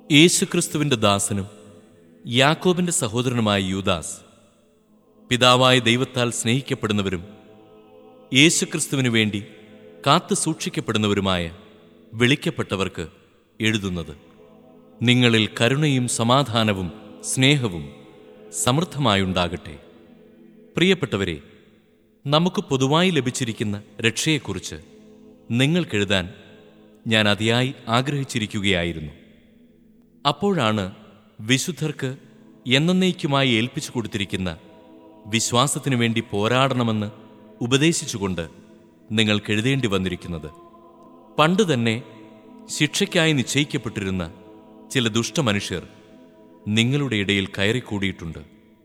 യേശുക്രിസ്തുവിന്റെ ദാസനും യാക്കോബിന്റെ സഹോദരനുമായ യൂദാസ് പിതാവായ ദൈവത്താൽ സ്നേഹിക്കപ്പെടുന്നവരും യേശുക്രിസ്തുവിനു വേണ്ടി കാത്തു സൂക്ഷിക്കപ്പെടുന്നവരുമായ വിളിക്കപ്പെട്ടവർക്ക് എഴുതുന്നത് നിങ്ങളിൽ കരുണയും സമാധാനവും സ്നേഹവും സമൃദ്ധമായുണ്ടാകട്ടെ പ്രിയപ്പെട്ടവരെ നമുക്ക് പൊതുവായി ലഭിച്ചിരിക്കുന്ന രക്ഷയെക്കുറിച്ച് നിങ്ങൾക്കെഴുതാൻ ഞാൻ അതിയായി ആഗ്രഹിച്ചിരിക്കുകയായിരുന്നു അപ്പോഴാണ് വിശുദ്ധർക്ക് എന്നേക്കുമായി ഏൽപ്പിച്ചു കൊടുത്തിരിക്കുന്ന വിശ്വാസത്തിനു വേണ്ടി പോരാടണമെന്ന് ഉപദേശിച്ചുകൊണ്ട് നിങ്ങൾക്ക് എഴുതേണ്ടി വന്നിരിക്കുന്നത് പണ്ട് തന്നെ ശിക്ഷയ്ക്കായി നിശ്ചയിക്കപ്പെട്ടിരുന്ന ചില ദുഷ്ടമനുഷ്യർ നിങ്ങളുടെ ഇടയിൽ കയറിക്കൂടിയിട്ടുണ്ട്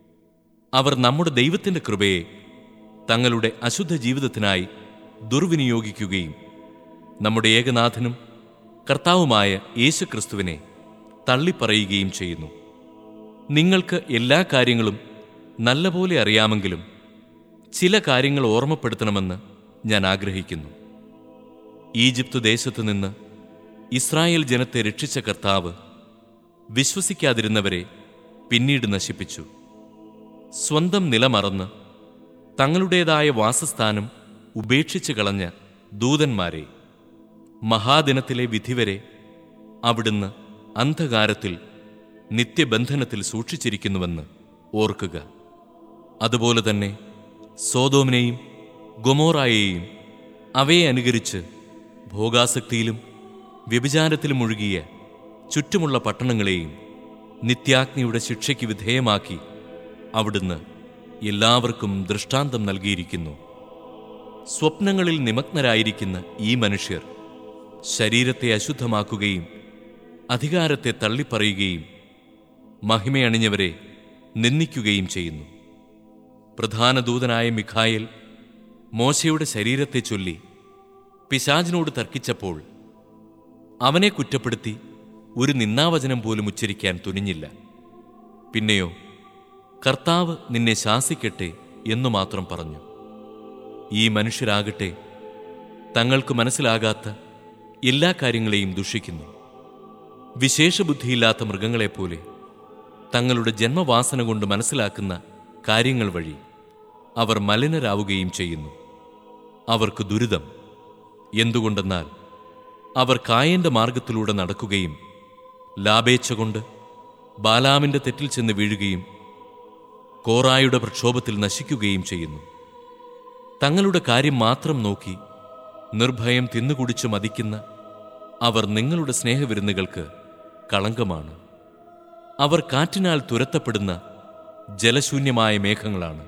അവർ നമ്മുടെ ദൈവത്തിൻ്റെ കൃപയെ തങ്ങളുടെ അശുദ്ധ ജീവിതത്തിനായി ദുർവിനിയോഗിക്കുകയും നമ്മുടെ ഏകനാഥനും കർത്താവുമായ യേശുക്രിസ്തുവിനെ തള്ളിപ്പറയുകയും ചെയ്യുന്നു നിങ്ങൾക്ക് എല്ലാ കാര്യങ്ങളും നല്ലപോലെ അറിയാമെങ്കിലും ചില കാര്യങ്ങൾ ഓർമ്മപ്പെടുത്തണമെന്ന് ഞാൻ ആഗ്രഹിക്കുന്നു ഈജിപ്ത് ദേശത്തു നിന്ന് ഇസ്രായേൽ ജനത്തെ രക്ഷിച്ച കർത്താവ് വിശ്വസിക്കാതിരുന്നവരെ പിന്നീട് നശിപ്പിച്ചു സ്വന്തം നിലമറന്ന് തങ്ങളുടേതായ വാസസ്ഥാനം ഉപേക്ഷിച്ചു കളഞ്ഞ ദൂതന്മാരെ മഹാദിനത്തിലെ വിധിവരെ അവിടുന്ന് അന്ധകാരത്തിൽ നിത്യബന്ധനത്തിൽ സൂക്ഷിച്ചിരിക്കുന്നുവെന്ന് ഓർക്കുക അതുപോലെ തന്നെ സോതോമിനെയും ഗൊമോറായെയും അവയെ അനുകരിച്ച് ഭോഗാസക്തിയിലും വ്യഭിചാരത്തിലും മുഴുകിയ ചുറ്റുമുള്ള പട്ടണങ്ങളെയും നിത്യാഗ്നിയുടെ ശിക്ഷയ്ക്ക് വിധേയമാക്കി അവിടുന്ന് എല്ലാവർക്കും ദൃഷ്ടാന്തം നൽകിയിരിക്കുന്നു സ്വപ്നങ്ങളിൽ നിമഗ്നരായിരിക്കുന്ന ഈ മനുഷ്യർ ശരീരത്തെ അശുദ്ധമാക്കുകയും അധികാരത്തെ തള്ളിപ്പറയുകയും മഹിമയണിഞ്ഞവരെ നിന്ദിക്കുകയും ചെയ്യുന്നു പ്രധാന ദൂതനായ മിഖായേൽ മോശയുടെ ശരീരത്തെ ചൊല്ലി പിശാചിനോട് തർക്കിച്ചപ്പോൾ അവനെ കുറ്റപ്പെടുത്തി ഒരു നിന്നാവചനം പോലും ഉച്ചരിക്കാൻ തുനിഞ്ഞില്ല പിന്നെയോ കർത്താവ് നിന്നെ ശാസിക്കട്ടെ എന്നു മാത്രം പറഞ്ഞു ഈ മനുഷ്യരാകട്ടെ തങ്ങൾക്ക് മനസ്സിലാകാത്ത എല്ലാ കാര്യങ്ങളെയും ദുഷിക്കുന്നു വിശേഷബുദ്ധിയില്ലാത്ത മൃഗങ്ങളെപ്പോലെ തങ്ങളുടെ ജന്മവാസന കൊണ്ട് മനസ്സിലാക്കുന്ന കാര്യങ്ങൾ വഴി അവർ മലിനരാവുകയും ചെയ്യുന്നു അവർക്ക് ദുരിതം എന്തുകൊണ്ടെന്നാൽ അവർ കായന്റെ മാർഗത്തിലൂടെ നടക്കുകയും ലാഭേച്ഛ കൊണ്ട് ബാലാമിന്റെ തെറ്റിൽ ചെന്ന് വീഴുകയും കോറായുടെ പ്രക്ഷോഭത്തിൽ നശിക്കുകയും ചെയ്യുന്നു തങ്ങളുടെ കാര്യം മാത്രം നോക്കി നിർഭയം തിന്നുകുടിച്ച് മതിക്കുന്ന അവർ നിങ്ങളുടെ സ്നേഹവിരുന്നുകൾക്ക് കളങ്കമാണ് അവർ കാറ്റിനാൽ തുരത്തപ്പെടുന്ന ജലശൂന്യമായ മേഘങ്ങളാണ്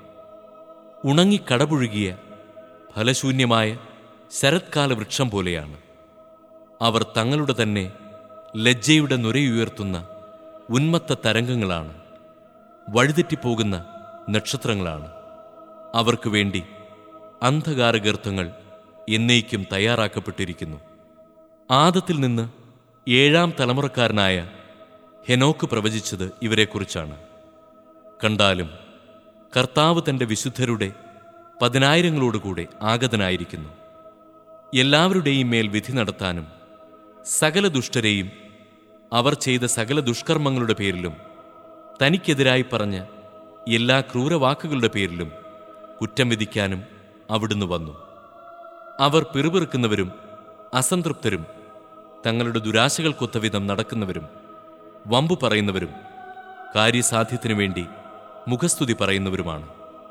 ഉണങ്ങിക്കടപുഴുകിയ ഫലശൂന്യമായ ശരത്കാല വൃക്ഷം പോലെയാണ് അവർ തങ്ങളുടെ തന്നെ ലജ്ജയുടെ നുരയുയർത്തുന്ന ഉന്മത്ത തരംഗങ്ങളാണ് വഴിതെറ്റിപ്പോകുന്ന നക്ഷത്രങ്ങളാണ് അവർക്ക് വേണ്ടി അന്ധകാരഗർത്തങ്ങൾ എന്നേക്കും തയ്യാറാക്കപ്പെട്ടിരിക്കുന്നു ആദത്തിൽ നിന്ന് ഏഴാം തലമുറക്കാരനായ ഹെനോക്ക് പ്രവചിച്ചത് ഇവരെക്കുറിച്ചാണ് കണ്ടാലും കർത്താവ് തന്റെ വിശുദ്ധരുടെ പതിനായിരങ്ങളോടുകൂടെ ആഗതനായിരിക്കുന്നു എല്ലാവരുടെയും മേൽ വിധി നടത്താനും സകല ദുഷ്ടരെയും അവർ ചെയ്ത സകല ദുഷ്കർമ്മങ്ങളുടെ പേരിലും തനിക്കെതിരായി പറഞ്ഞ എല്ലാ ക്രൂരവാക്കുകളുടെ പേരിലും കുറ്റം വിധിക്കാനും അവിടുന്ന് വന്നു അവർ പിറുപിറുക്കുന്നവരും അസംതൃപ്തരും തങ്ങളുടെ ദുരാശകൾക്കൊത്ത വിധം നടക്കുന്നവരും വമ്പു പറയുന്നവരും കാര്യസാധ്യത്തിനു വേണ്ടി മുഖസ്തുതി പറയുന്നവരുമാണ്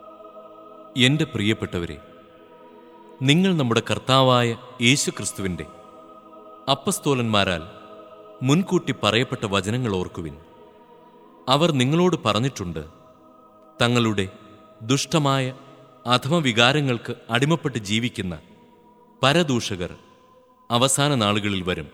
എൻ്റെ പ്രിയപ്പെട്ടവരെ നിങ്ങൾ നമ്മുടെ കർത്താവായ യേശുക്രിസ്തുവിൻ്റെ അപ്പസ്തോലന്മാരാൽ മുൻകൂട്ടി പറയപ്പെട്ട വചനങ്ങൾ ഓർക്കുവിൻ അവർ നിങ്ങളോട് പറഞ്ഞിട്ടുണ്ട് തങ്ങളുടെ ദുഷ്ടമായ അധമവികാരങ്ങൾക്ക് അടിമപ്പെട്ട് ജീവിക്കുന്ന പരദൂഷകർ അവസാന നാളുകളിൽ വരും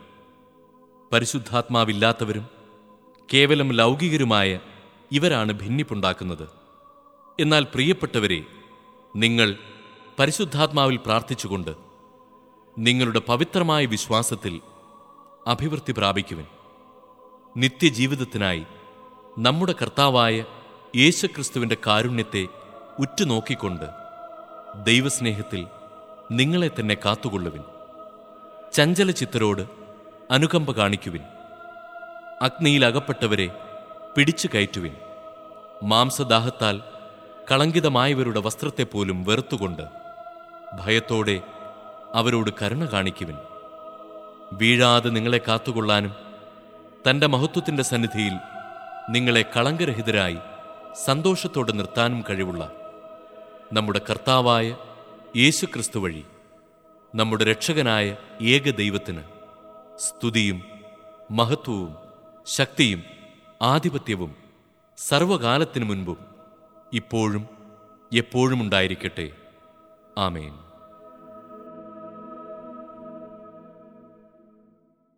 പരിശുദ്ധാത്മാവില്ലാത്തവരും കേവലം ലൗകികരുമായ ഇവരാണ് ഭിന്നിപ്പുണ്ടാക്കുന്നത് എന്നാൽ പ്രിയപ്പെട്ടവരെ നിങ്ങൾ പരിശുദ്ധാത്മാവിൽ പ്രാർത്ഥിച്ചുകൊണ്ട് നിങ്ങളുടെ പവിത്രമായ വിശ്വാസത്തിൽ അഭിവൃദ്ധി പ്രാപിക്കുവിൻ നിത്യജീവിതത്തിനായി നമ്മുടെ കർത്താവായ യേശുക്രിസ്തുവിന്റെ കാരുണ്യത്തെ ഉറ്റുനോക്കിക്കൊണ്ട് ദൈവസ്നേഹത്തിൽ നിങ്ങളെ തന്നെ കാത്തുകൊള്ളുവിൻ ചഞ്ചല ചിത്തരോട് അനുകമ്പ കാണിക്കുവിൻ അഗ്നിയിൽ അകപ്പെട്ടവരെ പിടിച്ചു കയറ്റുവിൻ മാംസദാഹത്താൽ കളങ്കിതമായവരുടെ വസ്ത്രത്തെപ്പോലും വെറുത്തുകൊണ്ട് ഭയത്തോടെ അവരോട് കരുണ കാണിക്കുവിൻ വീഴാതെ നിങ്ങളെ കാത്തുകൊള്ളാനും തന്റെ മഹത്വത്തിന്റെ സന്നിധിയിൽ നിങ്ങളെ കളങ്കരഹിതരായി സന്തോഷത്തോടെ നിർത്താനും കഴിവുള്ള നമ്മുടെ കർത്താവായ യേശുക്രിസ്തു വഴി നമ്മുടെ രക്ഷകനായ ഏക ദൈവത്തിന് സ്തുതിയും മഹത്വവും ശക്തിയും ആധിപത്യവും സർവകാലത്തിനു മുൻപും ഇപ്പോഴും എപ്പോഴും ഉണ്ടായിരിക്കട്ടെ ആമേൻ